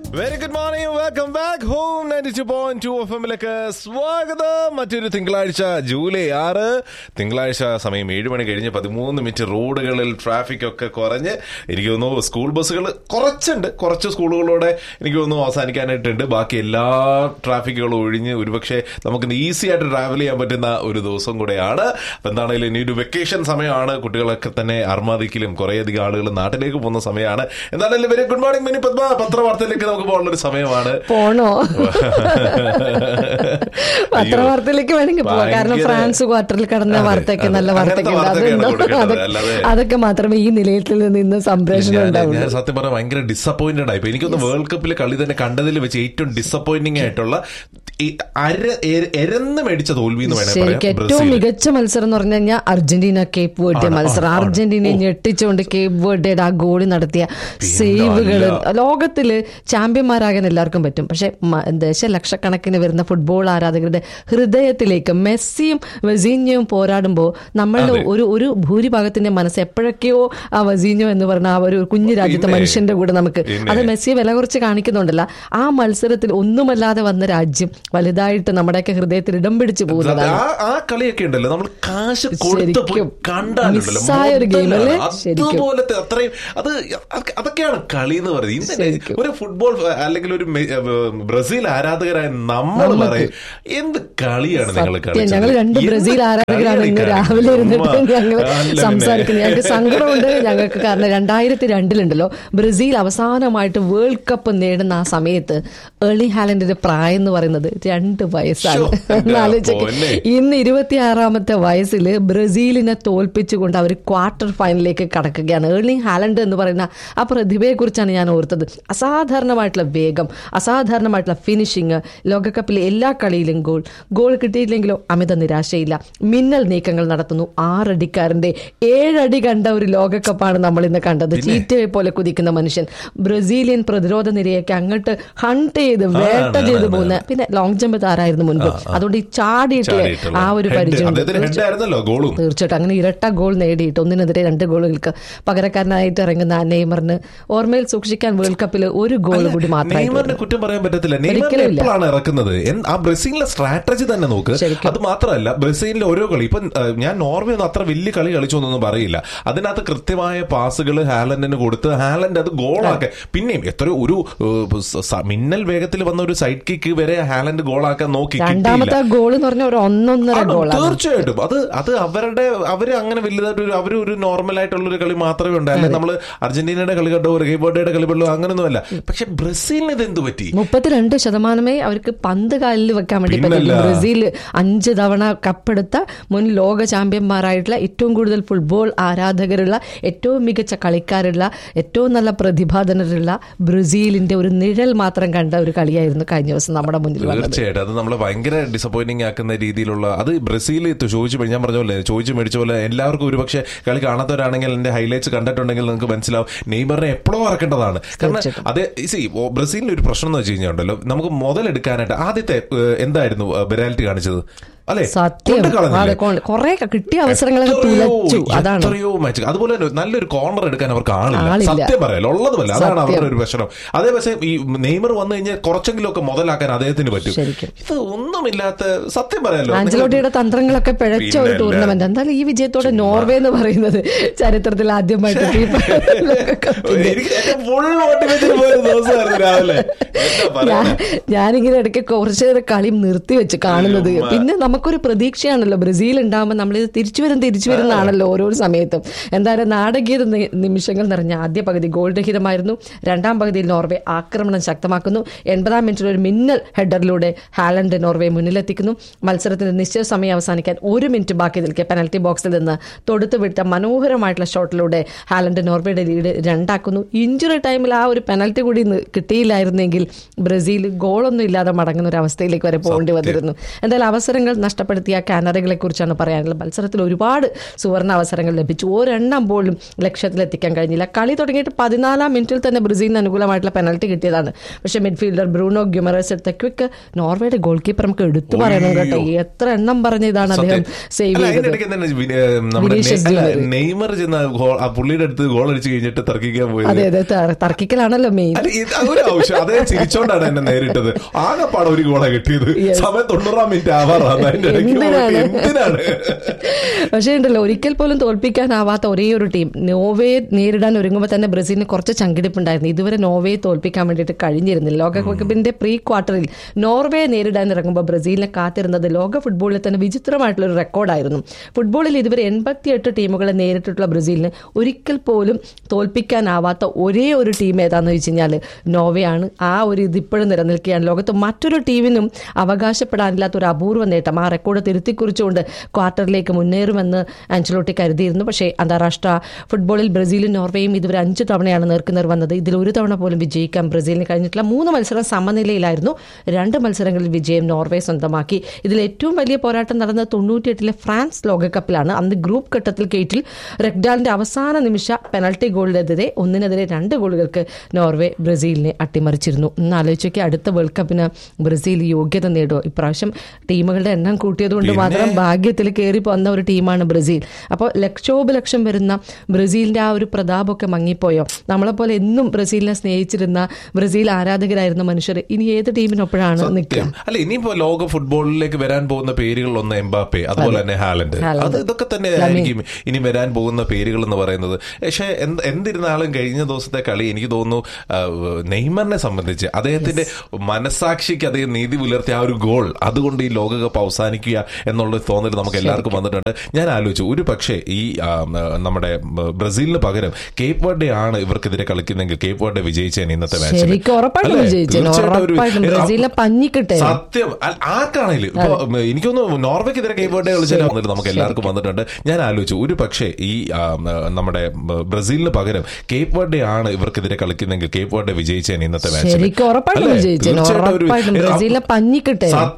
Very good morning welcome back home ninety two point two F എമ്മിലേക്ക് സ്വാഗതം മറ്റൊരു തിങ്കളാഴ്ച ജൂലൈ ആറ് തിങ്കളാഴ്ച സമയം ഏഴ് മണി കഴിഞ്ഞ് പതിമൂന്ന് മിനിറ്റ് റോഡുകളിൽ ട്രാഫിക് ഒക്കെ കുറഞ്ഞ് എനിക്ക് തോന്നുന്നു സ്കൂൾ ബസ്സുകൾ കുറച്ചുണ്ട് കുറച്ച് സ്കൂളുകളോടെ എനിക്ക് തോന്നുന്നു അവസാനിക്കാനായിട്ടുണ്ട് ബാക്കി എല്ലാ ട്രാഫിക്കുകളും ഒഴിഞ്ഞ് ഒരുപക്ഷെ നമുക്ക് ഈസി ആയിട്ട് ട്രാവൽ ചെയ്യാൻ പറ്റുന്ന ഒരു ദിവസം കൂടെയാണ് അപ്പൊ എന്താണെങ്കിലും ഇനി ഒരു വെക്കേഷൻ സമയമാണ് കുട്ടികളൊക്കെ തന്നെ അർമാദിക്കലും കുറേയധികം ആളുകൾ നാട്ടിലേക്ക് പോകുന്ന സമയമാണ് എന്താണെങ്കിലും very good morning Mini Padma പത്രവാർത്തയിലേക്ക് നമുക്ക് പോകാനുള്ള ഒരു സമയമാണ് പോണോ പത്രവാർത്തയിലേക്ക് വേണമെങ്കിൽ പോവാം കാരണം ഭയങ്കര- ഫ്രാൻസ് ക്വാർട്ടറിൽ കടന്ന അതെ, വാർത്തയൊക്കെ അതെ. നല്ല അങ്ങനത്തെ വാർത്തയൊക്കെ ഉണ്ട് വാർത്തയൊക്കെയാണ് അതുണ്ടോ കൊടുക്കേണ്ടത്. അതൊക്കെ- അല്ലാതെ- അതൊക്കെ മാത്രമേ ഈ നിലയത്തിൽ നിന്ന് ഇന്ന് സംപ്രേഷണം ഞാൻ- ഞാൻ ഉണ്ടാവുള്ളൂ സത്യം പറഞ്ഞാൽ ഭയങ്കര ഡിസപ്പോയിന്റഡ് ആയി എനിക്കൊന്ന് വേൾഡ് കപ്പിലെ കളി തന്നെ കണ്ടതിൽ വെച്ച് ഏറ്റവും ഡിസപ്പോയിന്റിംഗ് ആയിട്ടുള്ള ഈ അര എര- എരന്ന് മേടിച്ച തോൽവി എന്ന് വേണേൽ ശരിക്കും പറയാം ഏറ്റവും ബ്രസീൽ മികച്ച മത്സരം എന്ന് പറഞ്ഞു കഴിഞ്ഞാൽ അർജന്റീന കേപ്പ് വേർഡെ ആണ്, മത്സരം ആണ്, ആണ്. അർജന്റീനയെ ഓ. ഞെട്ടിച്ചുകൊണ്ട് കേപ്പ് വേർഡയുടെ ആ ഗോളി നടത്തിയ സേവുകൾ ലോകത്തില് ചാമ്പ്യന്മാരാകാൻ എല്ലാവർക്കും പറ്റും പക്ഷെ മ- ദശലക്ഷക്കണക്കിന് വരുന്ന ഫുട്ബോൾ ആരാധകരുടെ ഹൃദയത്തിലേക്ക് മെസ്സിയും വസീഞ്ഞയും പോരാടുമ്പോൾ നമ്മളുടെ അതെ. ഒരു ഒരു ഭൂരിഭാഗത്തിന്റെ മനസ്സ് എപ്പോഴൊക്കെയോ ആ വസീഞ്ഞോ എന്ന് പറഞ്ഞ ആ ഒരു കുഞ്ഞു രാജ്യത്തെ പിന്നെ. മനുഷ്യന്റെ കൂടെ നമുക്ക് പിന്നെ. അത് മെസ്സിയെ വില കുറച്ച് കാണിക്കുന്നുണ്ടല്ല ആ മത്സരത്തിൽ ഒന്നുമല്ലാതെ വന്ന രാജ്യം വലുതായിട്ട് നമ്മുടെയൊക്കെ ഹൃദയത്തിൽ ഇടം പിടിച്ചു പോകുന്നതാണ് ആ ആ കളിയൊക്കെ ഉണ്ടല്ലോ നമ്മൾ കാശ് കൊടുത്ത് പോയി ശരിക്കും. കണ്ടാലുണ്ടല്ലോ മിസ്സായ ഒരു game അല്ലേ? ശരിക്കും. അതുപോലത്തെ അത്രയും അത് അതൊക്കെ- അതൊക്കെയാണ് കളി എന്ന് പറയുന്നത് ഇന്ന് ശരിക്കും. ഒരു ഫുട്ബോൾ അല്ലെങ്കിൽ ഒരു മെ- ഏഹ് ബ്രസീൽ ആരാധകരായ നമ്മൾ നമുക്ക്. പറയും എന്ത് കളിയാണ് നിങ്ങൾ സത്യം ഞങ്ങൾ രണ്ട് ബ്രസീൽ ആരാധകരാണ് ഇന്ന് രാവിലെ ഇരുന്നിട്ട് ഞങ്ങൾ സംസാരിക്കുന്നത് ഞങ്ങൾക്ക് സങ്കടമുണ്ട് ഞങ്ങൾക്ക് കാരണം രണ്ടായിരത്തി രണ്ടിലുണ്ടല്ലോ ബ്രസീൽ അവസാനമായിട്ട് വേൾഡ് കപ്പ് നേടുന്ന ആ സമയത്ത് ഏർലി ഹാലൻഡിന്റെ പ്രായം എന്ന് പറയുന്നത് രണ്ട് വയസ്സാണ് ശ്ശോ, എന്റെ ആലോചിക്ക്. പൊന്നേ. ഇന്ന് ഇരുപത്തിയാറാമത്തെ വയസ്സിൽ ബ്രസീലിനെ തോൽപ്പിച്ചുകൊണ്ട് അവർ ക്വാർട്ടർ ഫൈനലിലേക്ക് കടക്കുകയാണ് ഏർലിംഗ് ഹാലൻഡ് എന്ന് പറയുന്ന ആ പ്രതിഭയെ കുറിച്ചാണ് ഞാൻ ഓർത്തത് അസാധാരണമായിട്ടുള്ള വേഗം അസാധാരണമായിട്ടുള്ള ഫിനിഷിങ് ലോകകപ്പിലെ എല്ലാ കളിയിലും ഗോൾ ഗോൾ കിട്ടിയില്ലെങ്കിലോ അമിത നിരാശയില്ല മിന്നൽ നീക്കങ്ങൾ നടത്തുന്നു ആറടിക്കാരന്റെ ഏഴടി കണ്ട ഒരു ലോകകപ്പാണ് നമ്മൾ ഇന്ന് കണ്ടത് ചീറ്റയെ പോലെ കുതിക്കുന്ന മനുഷ്യൻ ബ്രസീലിയൻ പ്രതിരോധ നിരയൊക്കെ അങ്ങോട്ട് ഹണ്ട് ചെയ്ത് വേട്ട ആണ്, ചെയ്ത് ആണ്, പോകുന്ന പിന്നെ ലോങ് ജമ്പ് താരായിരുന്നു മുൻപ് അതുകൊണ്ട് ഈ ചാടിയിട്ട് ആ ഒരു പരിചയം അദ്ദേഹത്തിന് ഹെഡ് ആയിരുന്നല്ലോ ഗോളും തീർച്ചയായിട്ടും അങ്ങനെ ഇരട്ട ഗോൾ നേടിയിട്ട് ഒന്നിനെതിരെ രണ്ട് ഗോളുകൾക്ക് പകരക്കാരനായിട്ട് ഇറങ്ങുന്ന നെയ്മറിന് ഓർമ്മയിൽ സൂക്ഷിക്കാൻ വേൾഡ് കപ്പിൽ ഒരു ഗോൾ കൂടി മാത്രമായിട്ട് നെയ്മറിനെ കുറ്റം പറയാൻ പറ്റത്തില്ല നെയ്മറിനെ ഒരിക്കലും ഇല്ല. എപ്പോഴാണ് ഇറക്കുന്നത് എൻ- ആ ബ്രസീലിലെ സ്ട്രാറ്റജി തന്നെ നോക്ക് ശരിക്കും. അത് മാത്രമല്ല ബ്രസീലിലെ ഓരോ കളി ഇപ്പൊ ഏഹ്, ഞാൻ നോർവേ ഒന്നും അത്ര വലിയ കളി കളിച്ചൊന്നും പറയില്ല അതിനകത്ത് കൃത്യമായ പാസുകൾ ഹാലൻഡിന് കൊടുത്ത് ഹാലൻഡ് അത് ഗോളാക്കാൻ പിന്നെയും എത്രയോ ഒരു ഏഹ്, സ- സ- മിന്നൽ വേഗത്തിൽ വന്ന ഒരു സൈഡ് കിക്ക് വരെ ഹാലൻഡ് ഗോളാക്കാൻ നോക്കി രണ്ടാമത്തെ കിട്ടിയില്ല ഗോൾ എന്ന് പറഞ്ഞ ഒരു ഒന്നൊന്നര ആണ്, ഗോളാണ് തീർച്ചയായിട്ടും അത് അത് അവരുടെ അവര് അങ്ങനെ വലുതായിട്ട് ഒരു അവര് ഒരു നോർമൽ ആയിട്ടുള്ള ഒരു കളി മാത്രമേ ഉണ്ട് അല്ലെങ്കിൽ നമ്മള് അർജന്റീനയുടെ കളി കണ്ടോ ഗെയ്ബോർഡയുടെ കളി കണ്ടോ അങ്ങനൊന്നുമല്ല പക്ഷെ ബ്രസീലിന് ഇത് എന്ത് പറ്റി മുപ്പത്തിരണ്ട് ശതമാനമേ അവർക്ക് പന്ത് കാലിൽ വെക്കാൻ വേണ്ടി പിന്നല്ല. പറ്റും ബ്രസീൽ അഞ്ച് തവണ കപ്പെടുത്ത മുൻ ലോക ചാമ്പ്യന്മാരായിട്ടുള്ള ഏറ്റവും കൂടുതൽ ഫുട്ബോൾ ആരാധകരുള്ള ഏറ്റവും മികച്ച കളിക്കാരുള്ള ഏറ്റവും നല്ല പ്രതിഭാധനരുള്ള ബ്രസീലിന്റെ ഒരു നിഴൽ മാത്രം കണ്ട ഒരു കളിയായിരുന്നു കഴിഞ്ഞ ദിവസം നമ്മുടെ മുന്നിൽ വന്നത് തീർച്ചയായിട്ടും അത് നമ്മളെ ഭയങ്കര ഡിസപ്പോയിന്റിംഗ് ആക്കുന്ന രീതിയിലുള്ള അത് ബ്രസീൽ ചോദിച്ചു മേടി- ഞാൻ പറഞ്ഞ പോലെ ചോദിച്ചു മേടിച്ച പോലെ എല്ലാവർക്കും ഒരുപക്ഷെ കളി കാണാത്തവരാണെങ്കിൽ എന്റെ ഹൈലൈറ്റ്സ് കണ്ടിട്ടുണ്ടെങ്കിൽ നിങ്ങൾക്ക് മനസ്സിലാവും നെയ്മറിനെ എപ്പോഴും ഇറക്കേണ്ടതാണ് കാരണം അതെ സി ബ്രസീലിന്റെ ഒരു പ്രശ്നം എന്ന് വെച്ച് കഴിഞ്ഞാൽ ഉണ്ടല്ലോ നമുക്ക് മുതലെടുക്കാനായിട്ട് ആദ്യത്തെ ഏഹ്, എന്തായിരുന്നു ബെനാൽറ്റി കാണിച്ചത് അല്ലെ സത്യം അതെ കുറെ കിട്ടിയ അവസരങ്ങളൊക്കെ തുലച്ചു അതാണ് എത്രയോ മാച്ച് അതുപോലെ തന്നെ നല്ലൊരു കോർണർ എടുക്കാൻ അവർക്ക് ആളില്ല ആളില്ല. സത്യം പറയാലോ ഉള്ളതുമല്ല അതാണ് സത്യം. അവരുടെ ഒരു പ്രശ്നം അതേ പക്ഷേ ഈ നെയ്മർ വന്നു കഴിഞ്ഞാൽ കുറച്ചെങ്കിലും ഒക്കെ മുതലാക്കാൻ അദ്ദേഹത്തിന് പറ്റും ശരിക്കും. ഇത് ഒന്നുമില്ലാത്ത സത്യം പറയാലോ ആഞ്ചലോട്ടിയുടെ തന്ത്രങ്ങളൊക്കെ പിഴച്ച ഒരു പിന്നല്ല. ടൂർണമെന്റ് എന്തായാലും ഈ വിജയത്തോടെ നോർവേ എന്ന് പറയുന്നത് ചരിത്രത്തിൽ ആദ്യമായിട്ട് FIFA ലോകകപ്പിന്റെ എനിക്ക് ഫുൾ മോട്ടിവേഷൻ പോയ ഒരു ദിവസമായിരുന്നു രാവിലെ എന്താ പറയാ ഞാൻ ഞാനിങ്ങനെ ഇടയ്ക്ക് കുറച്ചു നേരം കളി നിർത്തി വെച്ച് കാണുന്നത് അയ്യോ, ഉമ്മ. പിന്നെ നമുക്കൊരു പ്രതീക്ഷയാണല്ലോ ബ്രസീൽ ഉണ്ടാകുമ്പോൾ നമ്മളിത് തിരിച്ചു വരും തിരിച്ചു വരുന്നതാണല്ലോ ഓരോ സമയത്തും എന്തായാലും നാടകീയ നി- നിമിഷങ്ങൾ നിറഞ്ഞ ആദ്യ പകുതി ഗോൾ രഹിതമായിരുന്നു രണ്ടാം പകുതിയിൽ നോർവേ ആക്രമണം ശക്തമാക്കുന്നു എൺപതാം മിനിറ്റിൽ ഒരു മിന്നൽ ഹെഡറിലൂടെ ഹാലൻഡ് നോർവേ മുന്നിലെത്തിക്കുന്നു മത്സരത്തിന്റെ നിശ്ചയ സമയം അവസാനിക്കാൻ ഒരു മിനിറ്റ് ബാക്കി നിൽക്കെ പെനൽറ്റി ബോക്സിൽ നിന്ന് തൊടുത്തു വിട്ട മനോഹരമായിട്ടുള്ള ഷോട്ടിലൂടെ ഹാലൻഡ് നോർവേയുടെ ലീഡ് രണ്ടാക്കുന്നു ഇഞ്ചുറി ടൈമിൽ ആ ഒരു പെനൽറ്റി കൂടി നി- കിട്ടിയില്ലായിരുന്നെങ്കിൽ ബ്രസീൽ ഗോളൊന്നും ഇല്ലാതെ മടങ്ങുന്ന ഒരു അവസ്ഥയിലേക്ക് വരെ പോകേണ്ടി വന്നിരുന്നു എന്തായാലും അവസരങ്ങൾ നഷ്ടപ്പെടുത്തിയ കാനറികളെ കുറിച്ചാണ് പറയാനുള്ളത് മത്സരത്തിൽ ഒരുപാട് സുവർണ അവസരങ്ങൾ ലഭിച്ചു ഒരെണ്ണം പോലും ലക്ഷ്യത്തിലെത്തിക്കാൻ കഴിഞ്ഞില്ല കളി തുടങ്ങിയിട്ട് പതിനാലാം മിനിറ്റിൽ തന്നെ ബ്രസീലിന് അനുകൂലമായിട്ടുള്ള പെനൽറ്റി കിട്ടിയതാണ് പക്ഷേ മിഡ്ഫീൽഡർ ബ്രൂണോ ഗ്യുമറസ് എടുത്ത ക്വിക്ക് നോർവേയുടെ ഗോൾ കീപ്പർ നമുക്ക് എടുത്തു പറയണം കേട്ടോ എത്ര എണ്ണം പറഞ്ഞ ഇതാണ് അദ്ദേഹം സേവ് അല്ല, ചെയ്തത് അതിനിടയ്ക്ക് തന്നെ വിനി- ഏ, നമ്മുടെ വിനീഷ്യസ് നെ- അല്ല, ജൂനിയർ. നെയ്മർ ചെന്ന ഗോൾ ആ പുള്ളിയുടെ അടുത്ത് ഗോൾ അടിച്ച് കഴിഞ്ഞിട്ട് തർക്കിക്കാൻ പോയത് അതെ അതെ ത- തർക്കിക്കലാണല്ലോ മെയിൻ അല്ല, ഇത് ഒരു ആവശ്യം അദ്ദേഹം ചിരിച്ചോണ്ടാണ് എന്നെ നേരിട്ടത് ആകെപ്പാടെ ഒരു ഗോളാ കിട്ടിയത് സമയം തൊണ്ണൂറാം മിനിറ്റ് ആവാറാണ് അതിന്റെ ഇടയ്ക്ക് എന്തിനാണ്? പോയിട്ട് എന്തിനാണ് പക്ഷേ ഉണ്ടല്ലോ ഒരിക്കൽ പോലും തോൽപ്പിക്കാനാവാത്ത ഒരേ ഒരു ടീം നോവയെ നേരിടാൻ ഒരുങ്ങുമ്പോൾ തന്നെ ബ്രസീലിന് കുറച്ച് ചങ്കിടിപ്പുണ്ടായിരുന്നു ഇതുവരെ നോവയെ തോൽപ്പിക്കാൻ വേണ്ടിയിട്ട് കഴിഞ്ഞിരുന്നില്ല ലോകകപ്പിന്റെ പ്രീ ക്വാർട്ടറിൽ നോർവേയെ നേരിടാൻ ഇറങ്ങുമ്പോൾ ബ്രസീലിനെ കാത്തിരുന്നത് ലോക ഫുട്ബോളിൽ തന്നെ വിചിത്രമായിട്ടുള്ള ഒരു റെക്കോർഡായിരുന്നു ഫുട്ബോളിൽ ഇതുവരെ എൺപത്തിയെട്ട് ടീമുകളെ നേരിട്ടിട്ടുള്ള ബ്രസീലിന് ഒരിക്കൽ പോലും തോൽപ്പിക്കാനാവാത്ത ഒരേ ഒരു ടീം ഏതാണെന്ന് വെച്ച് കഴിഞ്ഞാൽ നോവയാണ് ആ ഒരു ഇത് ഇപ്പോഴും നിലനിൽക്കുകയാണ് ലോകത്ത് മറ്റൊരു ടീമിനും അവകാശപ്പെടാനില്ലാത്ത ഒരു അപൂർവ നേട്ടം ആ റെക്കോർഡ് തിരുത്തിക്കുറിച്ചുകൊണ്ട് ക്വാർട്ടറിലേക്ക് മുന്നേറുമെന്ന് ആഞ്ചലോട്ടി കരുതിയിരുന്നു പക്ഷേ അന്താരാഷ്ട്ര ഫുട്ബോളിൽ ബ്രസീലും നോർവേയും ഇതുവരെ അഞ്ച് തവണയാണ് നേർക്കുനേർ വന്നത് ഇതിൽ ഒരു തവണ പോലും വിജയിക്കാൻ ബ്രസീലിന് കഴിഞ്ഞിട്ടില്ല മൂന്ന് മത്സരം സമനിലയിലായിരുന്നു രണ്ട് മത്സരങ്ങളിൽ വിജയം നോർവേ സ്വന്തമാക്കി ഇതിൽ ഏറ്റവും വലിയ പോരാട്ടം നടന്നത് തൊണ്ണൂറ്റിയെട്ടിലെ ഫ്രാൻസ് ലോകകപ്പിലാണ് അന്ന് ഗ്രൂപ്പ് ഘട്ടത്തിൽ കേറ്റിൽ റെക്ഡാലിന്റെ അവസാന നിമിഷ പെനൽറ്റി ഗോളിനെതിരെ ഒന്നിനെതിരെ രണ്ട് ഗോളുകൾക്ക് നോർവേ ബ്രസീലിനെ അട്ടിമറിച്ചിരുന്നു ഇന്ന് ആലോചിച്ചൊക്കെ അടുത്ത വേൾഡ് കപ്പിന് ബ്രസീൽ യോഗ്യത നേടുമോ ഇപ്രാവശ്യം ടീമുകളുടെ എണ്ണം കൂട്ടിയതുകൊണ്ട് മാത്രം ഭാഗ്യത്തിൽ കയറി വന്ന ഒരു ടീമാണ് ബ്രസീൽ അപ്പോൾ ലക്ഷോപലക്ഷം വരുന്ന ബ്രസീലിന്റെ ആ ഒരു പ്രതാപമൊക്കെ മങ്ങിപ്പോയോ നമ്മളെപ്പോലെ എന്നും ബ്രസീലിനെ സ്നേഹിച്ചിരുന്ന ബ്രസീൽ ആരാധകരായിരുന്ന മനുഷ്യർ ഇനി ഏത് ടീമിനൊപ്പോഴാണ് നിൽക്കുക അല്ല ഇനിയിപ്പോ ലോക ഫുട്ബോളിലേക്ക് വരാൻ പോകുന്ന പേരുകൾ ഒന്ന് എംബാപ്പെ അതുപോലെ തന്നെ ഹാലൻഡ് ഹാലൻഡ്. അത് ഇതൊക്കെ തന്നെ ആയിരിക്കും ഇനി വരാൻ പോകുന്ന പേരുകൾ എന്ന് പറയുന്നത് പക്ഷേ എന്ത് എന്തിരുന്നാലും കഴിഞ്ഞ ദിവസത്തെ കളി എനിക്ക് തോന്നുന്നു ആ, നെയ്മറിനെ സംബന്ധിച്ച് അദ്ദേഹത്തിന്റെ മനസാക്ഷിക്ക് അദ്ദേഹം നീതി പുലർത്തിയ ആ ഒരു ഗോൾ അതുകൊണ്ട് ഈ ലോകകപ്പ് അവസാനിക്കുക എന്നുള്ള ഒരു തോന്നൽ നമുക്ക് എല്ലാവർക്കും വന്നിട്ടുണ്ട് ഞാൻ ആലോചിച്ചു ഒരു പക്ഷേ ഈ ആ, നമ്മുടെ ബ്രസീലിന് പകരം കേപ്പ് വർഡെ ആണ് ഇവർക്കെതിരെ കളിക്കുന്നെങ്കിൽ കേപ്പ് വർഡെ വിജയിച്ചേനെ ഇന്നത്തെ മാച്ചിൽ ശരിക്കും ഉറപ്പായിട്ടും വിജയിച്ചേനെ. ഉറപ്പായിട്ടും ബ്രസീലിനെ പഞ്ഞിക്കിട്ടേനെ. സത്യം അല്ല, ആർക്കാണേലും ഇപ്പൊ ഉം, എനിക്കൊന്ന് നോർവേക്കെതിരെ കൈവേർഡേ കളിച്ചാൽ വന്നിട്ട് നമുക്ക് എല്ലാവർക്കും വന്നിട്ടുണ്ട് ഞാൻ ആലോചിച്ചു ഒരു പക്ഷേ ഈ ആ, ഉം, നമ്മുടെ ഉം, ബ്രസീലിന് പകരം കേപ്പ് വർഡെ ആണ് ഇവർക്കെതിരെ കളിക്കുന്നെങ്കിൽ കേപ്പ് വർഡെ വിജയിച്ചേനെ ഇന്നത്തെ മാച്ചിൽ ശരിക്കും ഉറപ്പായിട്ടും അല്ലേ? വിജയിച്ചേനെ. തീർച്ചയായിട്ടും ഒരു- ഉറപ്പായിട്ടും ബ്രസീലിനെ പഞ്ഞിക്കിട്ടേനെ.